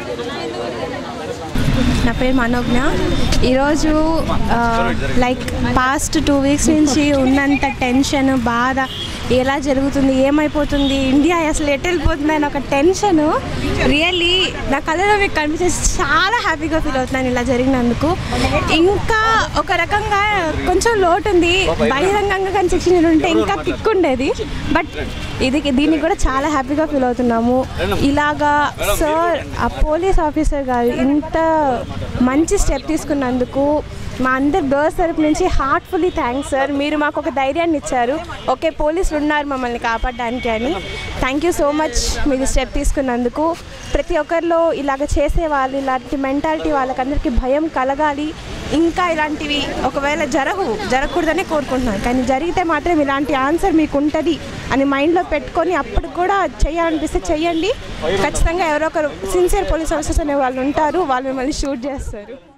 నా పేరు మనోజ్ఞ ఈరోజు లైక్ పాస్ట్ టూ వీక్స్ నుంచి ఉన్నంత టెన్షన్ బాధ ఎలా జరుగుతుంది ఏమైపోతుంది ఇండియా అసలు ఎటు వెళ్ళిపోతుంది అని ఒక టెన్షన్ రియల్లీ నా కళ్ళలో మీకు కనిపించేసి చాలా హ్యాపీగా ఫీల్ అవుతున్నాను ఇలా జరిగినందుకు ఇంకా ఒక రకంగా కొంచెం లోటు ఉంది బహిరంగంగా కానీ శిక్షణ ఉంటే ఇంకా కిక్ ఉండేది బట్ ఇది దీనికి కూడా చాలా హ్యాపీగా ఫీల్ అవుతున్నాము ఇలాగా సార్ ఆ పోలీస్ ఆఫీసర్ గారు ఇంత మంచి స్టెప్ తీసుకున్నందుకు మా అందరి గర్ల్స్ తరపు నుంచి హార్ట్ఫుల్లీ థ్యాంక్స్ సార్ మీరు మాకు ఒక ధైర్యాన్ని ఇచ్చారు ఓకే పోలీసులు ఉన్నారు మమ్మల్ని కాపాడడానికి అని థ్యాంక్ యూ సో మచ్ మీరు స్టెప్ తీసుకున్నందుకు ప్రతి ఒక్కరిలో ఇలాగ చేసే వాళ్ళు ఇలాంటి మెంటాలిటీ వాళ్ళకందరికీ భయం కలగాలి ఇంకా ఇలాంటివి ఒకవేళ జరగవు జరగకూడదనే కోరుకుంటున్నాను కానీ జరిగితే మాత్రం ఇలాంటి ఆన్సర్ మీకు ఉంటుంది అని మైండ్లో పెట్టుకొని అప్పుడు కూడా చేయాలనిపిస్తే చెయ్యండి ఖచ్చితంగా ఎవరో ఒకరు సిన్సియర్ పోలీస్ ఆఫీసర్స్ అనే వాళ్ళు ఉంటారు వాళ్ళు మిమ్మల్ని షూట్ చేస్తారు